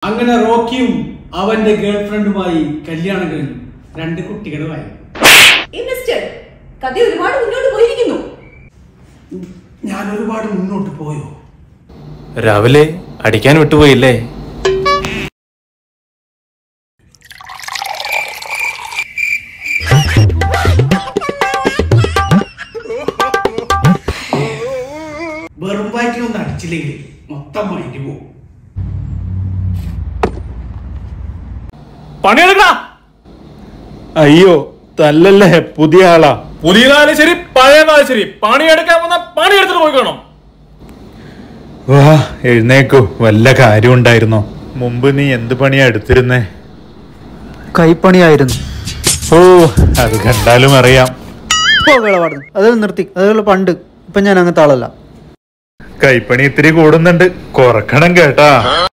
അങ്ങനെ റോക്കിയും അവന്റെ ഗേൾഫ്രണ്ടുമായി കല്യാണം കഴിഞ്ഞു രണ്ട് കുട്ടികളുമായി ഈ മിസ്റ്റർ കഥ ഒരുപാട് മുന്നോട്ട് പോയിരിക്കുന്നു ഞാൻ ഒരുപാട് മുന്നോട്ട് പോയോ രാവിലെ അടിക്കാൻ വിട്ടുപോയില്ലേ വെറും വയറ്റിലൊന്നും അടിച്ചില്ലെങ്കിൽ മൊത്തം മൈൻഡ് പോകും പണിയെടുക്കണ അയ്യോ തല്ലല്ലേ പുതിയ ആളാ പുതിയ കാലം ശരി പഴയ കാലം ശരി പണിയെടുക്കാൻ വന്ന പണിയെടുത്തിട്ട് പോയിക്കണം വാ എഴുന്നേക്കൂ വല്ല കാര്യം ഉണ്ടായിരുന്നോ മുമ്പ് നീ എന്ത് പണിയാ എടുത്തിരുന്നേ കൈപ്പണിയായിരുന്നു ഓ അത് കണ്ടാലും അറിയാം പാടുന്നു അത് നിർത്തി അതുപോലെ പണ്ട് ഇപ്പൊ ഞാൻ അങ്ങനത്തെ ആളല്ല കൈപ്പണി ഇത്തിരി കൂടുന്നുണ്ട് കുറക്കണം കേട്ടാ